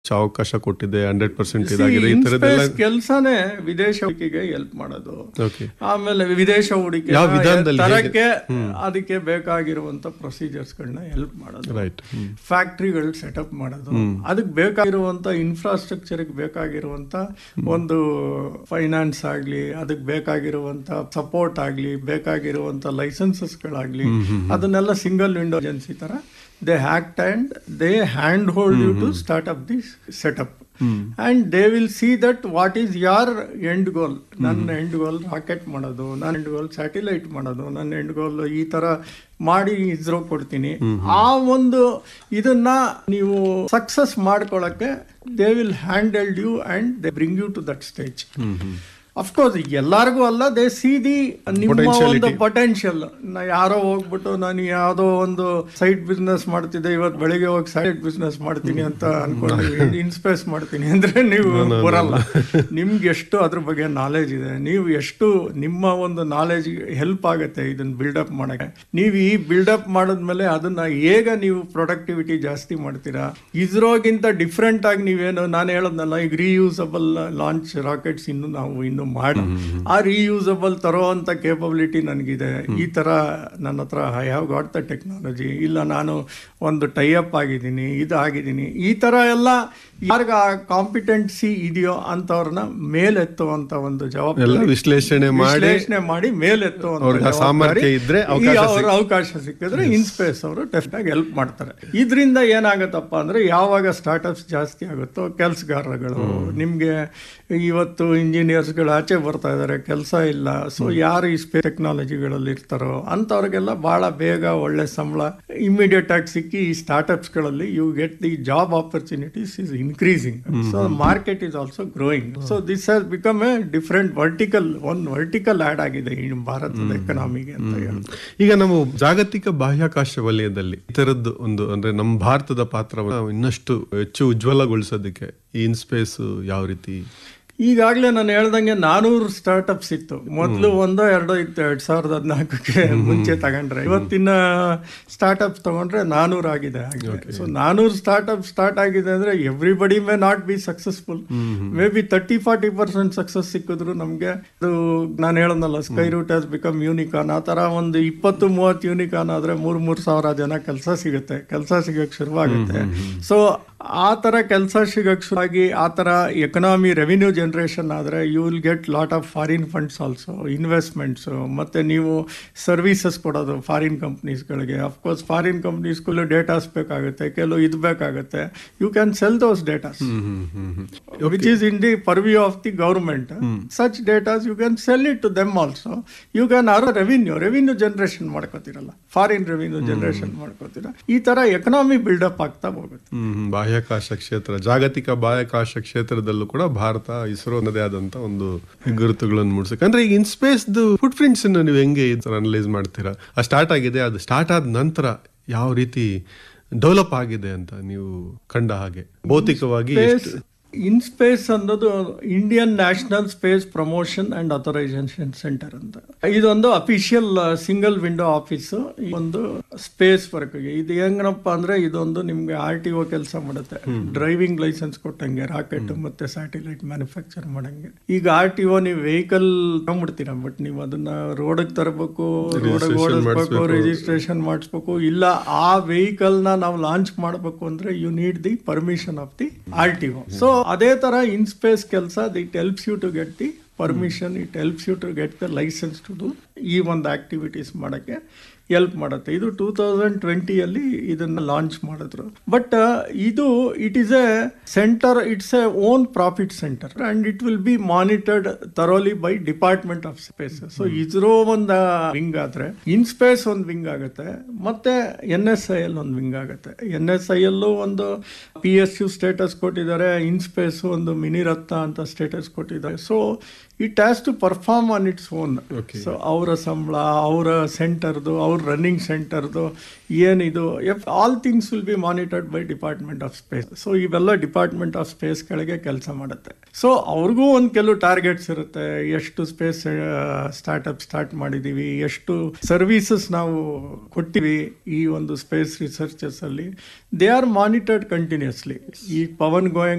ಅವಕಾಶ ಕೊಟ್ಟಿದೆ hundred percent ಇದಾಗಿದೆ ಈ ತರದೆಲ್ಲ ಕೆಲಸನೇ ವಿದೇಶ ಹೂಡಿಕೆಗೆ ಹೆಲ್ಪ್ ಮಾಡೋದು ಓಕೆ ಆಮೇಲೆ ವಿದೇಶ ಹೂಡಿಕೆ ಯಾವ ವಿಧಾನದಲ್ಲಿ ಹೇಗೆ? ತರಕ್ಕೆ ಅದಕ್ಕೆ ಬೇಕಾಗಿರುವಂತ ಪ್ರೊಸೀಜರ್ಸ್ ಗಳನ್ನ ಹೆಲ್ಪ್ ಮಾಡೋದು ರೈಟ್ ಫ್ಯಾಕ್ಟ್ರಿಗಳು ಸೆಟಪ್ ಮಾಡೋದು ಅದಕ್ಕೆ ಬೇಕಾಗಿರುವಂತ ಇನ್ಫ್ರಾಸ್ಟ್ರಕ್ಚರ್ ಬೇಕಾಗಿರುವಂತ ಒಂದು ಫೈನಾನ್ಸ್ ಆಗ್ಲಿ ಅದಕ್ಕೆ ಬೇಕಾಗಿರುವಂತ ಸಪೋರ್ಟ್ ಆಗ್ಲಿ ಬೇಕಾಗಿರುವಂತ ಲೈಸೆನ್ಸಸ್ ಗಳಾಗ್ಲಿ ಅದನ್ನೆಲ್ಲ ಸಿಂಗಲ್ ವಿಂಡೋ ಏಜೆನ್ಸಿ ತರ they act and they hand hold you to start up this setup and they will see that what is your end goal ನನ್ನ ಎಂಡ್ ಗೋಲ್ ರಾಕೆಟ್ ಮಾಡೋದು ನನ್ನ ಎಂಡ್ ಗೋಲ್ satellite ಮಾಡೋದು ನನ್ನ end ಗೋಲ್ ಈ ತರ ಮಾಡಿ ಇಸ್ರೋ ಕೊಡ್ತೀನಿ ಆ ಒಂದು ಇದನ್ನ ನೀವು ಸಕ್ಸಸ್ ಮಾಡ್ಕೊಳಕ್ಕೆ they will handled you and they bring you to that stage of course ಎಲ್ಲಾರ್ಗೂ ಅಲ್ಲ ದೇ ಸಿ ದಿ ನಿಮ್ಮ ಒಂದು ಪೊಟೆನ್ಷಿಯಲ್ ನಾ ಯಾರೋ ಹೋಗ್ಬಿಟ್ಟು ನಾನು ಯಾವ್ದೋ ಒಂದು ಸೈಡ್ ಬಿಸ್ನೆಸ್ ಮಾಡ್ತಿದ್ದೆ ಇವತ್ತು ಬೆಳಿಗ್ಗೆ ಹೋಗಿ ಸೈಡ್ ಬಿಸ್ನೆಸ್ ಮಾಡ್ತೀನಿ ಅಂತ ಅನ್ಕೊಂಡು ಇನ್ಸ್ಪೇಸ್ ಮಾಡ್ತೀನಿ ಅಂದ್ರೆ ನೀವು ಬರಲ್ಲ ನಿಮ್ಗೆ ಎಷ್ಟು ಅದ್ರ ಬಗ್ಗೆ ನಾಲೆಜ್ ಇದೆ ನೀವು ಎಷ್ಟು ನಿಮ್ಮ ಒಂದು ನಾಲೆಜ್ ಹೆಲ್ಪ್ ಆಗುತ್ತೆ ಇದನ್ನ ಬಿಲ್ಡಪ್ ಮಾಡಕ್ಕೆ ನೀವು ಈ ಬಿಲ್ಡಪ್ ಮಾಡಿದ್ಮೇಲೆ ಅದನ್ನ ಹೇಗ ನೀವು ಪ್ರೊಡಕ್ಟಿವಿಟಿ ಜಾಸ್ತಿ ಮಾಡ್ತೀರಾ ಇಸ್ರೋಗಿಂತ ಡಿಫ್ರೆಂಟ್ ಆಗಿ ನೀವೇನು ನಾನು ಹೇಳೋದ್ನಲ್ಲ ಈಗ ರೀಯೂಸಬಲ್ ಲಾಂಚ್ ರಾಕೆಟ್ಸ್ ಇನ್ನು ನಾವು ಇನ್ನು ಮಾಡಿ ಆ ರೀಯೂಸಬಲ್ ತರೋ ಅಂತ ಕೇಪಬಿಲಿಟಿ ನನಗಿದೆ ಈ ತರ ನನ್ನ ಹತ್ರ I have got the technology ಇಲ್ಲ ನಾನು ಒಂದು ಟೈಅಪ್ ಆಗಿದ್ದೀನಿ ಇದು ಆಗಿದ್ದೀನಿ ಈ ತರ ಎಲ್ಲ ಯಾರಿಗ ಕಾಂಪಿಟೆನ್ಸಿ ಇದೆಯೋ ಅಂತವ್ರನ್ನ ಮೇಲೆತ್ತುವಂತ ಒಂದು ಎಲ್ಲ ಜವಾಬ್ದಾರಿ ವಿಶ್ಲೇಷಣೆ ಮಾಡಿ ವಿಶ್ಲೇಷಣೆ ಮಾಡಿ ಮೇಲೆತ್ತುವಂತ ಅವ್ರಿಗೆ ಆ ಜವಾಬ್ದಾರಿ ಸಾಮರ್ಥ್ಯ ಇದ್ರೆ ಈ ಅವಕಾಶ ಅವ್ರ ಅವಕಾಶ ಸಿಕ್ಕಿದ್ರೆ ಇನ್ಸ್ಪೇಸ್ ಅವರು ಡೆಫಿನೆಟ್ ಆಗಿ ಹೆಲ್ಪ್ ಮಾಡ್ತಾರೆ ಇದರಿಂದ ಏನಾಗತ್ತಪ್ಪ ಅಂದ್ರೆ ಯಾವಾಗ ಸ್ಟಾರ್ಟ್ಅಪ್ಸ್ ಜಾಸ್ತಿ ಆಗುತ್ತೋ ಕೆಲಸಗಾರಗಳು ನಿಮ್ಗೆ ಇವತ್ತು ಇಂಜಿನಿಯರ್ಸ್ಗಳು ಆಚೆ ಬರ್ತಾ ಇದಾರೆ ಕೆಲಸ ಇಲ್ಲ ಸೊ ಯಾರು ಈ ಸ್ಪೇ ಟೆಕ್ನಾಲಜಿಗಳಲ್ಲಿ ಇರ್ತಾರೋ ಅಂತವ್ರಿಗೆಲ್ಲ ಬಹಳ ಬೇಗ ಒಳ್ಳೆ ಸಂಬಳ ಇಮಿಡಿಯೇಟ್ ಆಗಿ ಸಿಕ್ಕಿ ಈ ಸ್ಟಾರ್ಟ್ಅಪ್ಸ್ ಗಳಲ್ಲಿ you get the job opportunities is increasing so market is also growing so this has become a different vertical ಒಂದು ವರ್ಟಿಕಲ್ ಆಡ್ ಆಗಿದೆ ಈ ಭಾರತದ ಎಕನಾಮಿಗೆ ಅಂತ ಹೇಳಿ ಈಗ ನಾವು ಜಾಗತಿಕ ಬಾಹ್ಯಾಕಾಶ ವಲಯದಲ್ಲಿ ಈ ತರದ್ದು ಒಂದು ಅಂದ್ರೆ ನಮ್ಮ ಭಾರತದ ಪಾತ್ರವನ್ನು ನಾವು ಇನ್ನಷ್ಟು ಹೆಚ್ಚು ಉಜ್ವಲಗೊಳಿಸೋದಕ್ಕೆ ಈ ಇನ್ಸ್ಪೇಸ್ ಯಾವ ರೀತಿ ಈಗಾಗಲೇ ನಾನು ಹೇಳ್ದಂಗೆ ನಾನೂರು ಸ್ಟಾರ್ಟ್ಅಪ್ಸ್ ಇತ್ತು ಮೊದಲು ಒಂದೋ ಎರಡೋ ಇತ್ತು ಎರಡ್ ಸಾವಿರದ ಹದಿನಾಲ್ಕಕ್ಕೆ ಮುಂಚೆ ತಗೊಂಡ್ರೆ ಇವತ್ತಿನ ಸ್ಟಾರ್ಟ್ಅಪ್ ತಗೊಂಡ್ರೆ ನಾನೂರು ಆಗಿದೆ ಸೊ ನಾನೂರು ಸ್ಟಾರ್ಟ್ಅಪ್ ಸ್ಟಾರ್ಟ್ ಆಗಿದೆ ಅಂದ್ರೆ everybody may not be successful may be thirty forty percent success ಸಿಕ್ಕಿದ್ರು ನಮ್ಗೆ ಅದು ನಾನು ಹೇಳೋದಲ್ಲ Skyroot has become unicorn ಆ ತರ ಒಂದು ಇಪ್ಪತ್ತು ಮೂವತ್ತು ಯೂನಿಕಾನ್ ಆದ್ರೆ ಮೂರ್ ಮೂರ್ ಸಾವಿರ ಜನ ಕೆಲಸ ಸಿಗುತ್ತೆ ಕೆಲಸ ಸಿಗಕ್ಕೆ ಶುರುವಾಗುತ್ತೆ ಸೊ ಆ ತರ ಕೆಲಸ ಸಿಗಕ್ಕೆ ಶುರುವಾಗಿ ಆ ತರ ಎಕನಾಮಿ ರೆವಿನ್ಯೂ ಜನರೇಷನ್ ಆದ್ರೆ you will get lot of foreign funds also investments ಮತ್ತೆ ನೀವು ಸರ್ವಿಸಸ್ ಕೊಡೋದು ಫಾರಿನ್ ಕಂಪ್ನೀಸ್ಗಳಿಗೆ ಅಫ್ಕೋರ್ಸ್ ಫಾರಿನ್ ಕಂಪ್ನೀಸ್ಗಳು ಡೇಟಾಸ್ ಬೇಕಾಗುತ್ತೆ ಕೆಲವು ಇದು ಬೇಕಾಗುತ್ತೆ you can sell those datas which is in the purview of the government such datas you can sell it to them also you can uh revenue revenue generation ಮಾಡ್ಕೋತಿರಲ್ಲ foreign revenue generation ಮಾಡ್ಕೋತೀರ ಈ ತರ economy build up ಆಗ್ತಾ ಹೋಗುತ್ತೆ ಹ್ಮ್ ಬಾಹ್ಯಾಕಾಶ ಕ್ಷೇತ್ರ ಜಾಗತಿಕ ಬಾಹ್ಯಾಕಾಶ ಕ್ಷೇತ್ರದಲ್ಲೂ ಕೂಡ ಭಾರತ ಇಸ್ರೋ ಅನ್ನದೇ ಆದಂತ ಒಂದು ಗುರುತುಗಳನ್ನು ಮೂಡಿಸಕ್ಕೆ ಅಂದ್ರೆ ಈಗ ಇನ್ಸ್ಪೇಸ್ ಫುಟ್ ಪ್ರಿಂಟ್ಸ್ ನೀವು ಹೆಂಗೆ ಅನಲೈಸ್ ಮಾಡ್ತೀರಾ ಆ ಸ್ಟಾರ್ಟ್ ಆಗಿದೆ ಅದು ಸ್ಟಾರ್ಟ್ ಆದ ನಂತರ ಯಾವ ರೀತಿ ಡೆವಲಪ್ ಆಗಿದೆ ಅಂತ ನೀವು ಕಂಡ ಹಾಗೆ ಭೌತಿಕವಾಗಿ ಎಷ್ಟು- ಇನ್ ಸ್ಪೇಸ್ ಅನ್ನೋದು Indian national space promotion and authorisation centre ಅಂತ ಇದೊಂದು ಅಫಿಷಿಯಲ್ ಸಿಂಗಲ್ ವಿಂಡೋ ಆಫೀಸ್ ಒಂದು ಸ್ಪೇಸ್ ವರ್ಕ್ ಇದು ಹೆಂಗನಪ್ಪ ಅಂದ್ರೆ ಇದೊಂದು ನಿಮ್ಗೆ ಆರ್ ಟಿ ಒ ಕೆಲಸ ಮಾಡುತ್ತೆ ಡ್ರೈವಿಂಗ್ ಲೈಸೆನ್ಸ್ ಕೊಟ್ಟಂಗೆ ರಾಕೆಟ್ ಮತ್ತೆ ಸ್ಯಾಟಿಲೈಟ್ ಮ್ಯಾನುಫ್ಯಾಕ್ಚರ್ ಮಾಡಂಗೆ ಈಗ ಆರ್ ಟಿ ಒ ನೀವು ವೆಹಿಕಲ್ ತಗೊಂಡ್ಬಿಡ್ತೀರಾ ಬಟ್ ನೀವು ಅದನ್ನ ರೋಡಕ್ ತರಬೇಕು ರೋಡ್ ಓಡಿಸ್ಬೇಕು ರಿಜಿಸ್ಟ್ರೇಷನ್ ಮಾಡಿಸ್ಬೇಕು ಇಲ್ಲ ಆ ವೆಹಿಕಲ್ ನ ನಾವು ಲಾಂಚ್ ಮಾಡಬೇಕು ಅಂದ್ರೆ you need the permission of the R T O so ಅದೇ ತರ ಇನ್ ಸ್ಪೇಸ್ ಕೆಲಸ it helps you to get the permission it helps you to get the licence to do ಈ ಒಂದು ಆಕ್ಟಿವಿಟೀಸ್ ಮಾಡಕ್ಕೆ ಹೆಲ್ಪ್ ಮಾಡುತ್ತೆ ಇದು ಟೂ ತೌಸಂಡ್ ಟ್ವೆಂಟಿಯಲ್ಲಿ ಇದನ್ನ launch ಮಾಡಿದ್ರು ಬಟ್ ಇದು it is a centre it's a own profit centre and it will be monitored thoroughly by department of space so ISRO ಒಂದು wing ಆದ್ರೆ ಇನ್ ಸ್ಪೇಸ್ ಒಂದು ವಿಂಗ್ ಆಗುತ್ತೆ ಮತ್ತೆ ಎನ್ ಎಸ್ ಐ ಎಲ್ ಒಂದು wing ಆಗುತ್ತೆ N S I ಎಲ್ಲೂ ಒಂದು P S you status ಕೊಟ್ಟಿದ್ದಾರೆ ಇನ್ ಸ್ಪೇಸ್ ಒಂದು ಮಿನಿ ರತ್ನ ಅಂತ ಸ್ಟೇಟಸ್ ಕೊಟ್ಟಿದ್ದಾರೆ so it has to perform on its own so ಅವರ ಸಂಬಳ ಅವರ ಸೆಂಟರ್ದು ಅವ್ರ ರನ್ನಿಂಗ್ ಸೆಂಟರ್ದು ಏನಿದು if all things will be monitored by department of space so ಇವೆಲ್ಲ ಡಿಪಾರ್ಟ್ಮೆಂಟ್ ಆಫ್ ಸ್ಪೇಸ್ ಕೆಳಗೆ ಕೆಲಸ ಮಾಡುತ್ತೆ ಸೊ ಅವ್ರಿಗೂ ಒಂದು ಕೆಲವು ಟಾರ್ಗೆಟ್ಸ್ ಇರುತ್ತೆ ಎಷ್ಟು ಸ್ಪೇಸ್ ಸ್ಟಾರ್ಟ್ಅಪ್ ಸ್ಟಾರ್ಟ್ ಮಾಡಿದೀವಿ ಎಷ್ಟು ಸರ್ವಿಸಸ್ ನಾವು ಕೊಟ್ಟಿವಿ ಈ ಒಂದು ಸ್ಪೇಸ್ ರಿಸರ್ಚಸ್ ಅಲ್ಲಿ ದೇ ಆರ್ ಮಾನಿಟರ್ಡ್ ಕಂಟಿನ್ಯೂಸ್ಲಿ ಈ ಪವನ್ ಗೋಯಂಗ್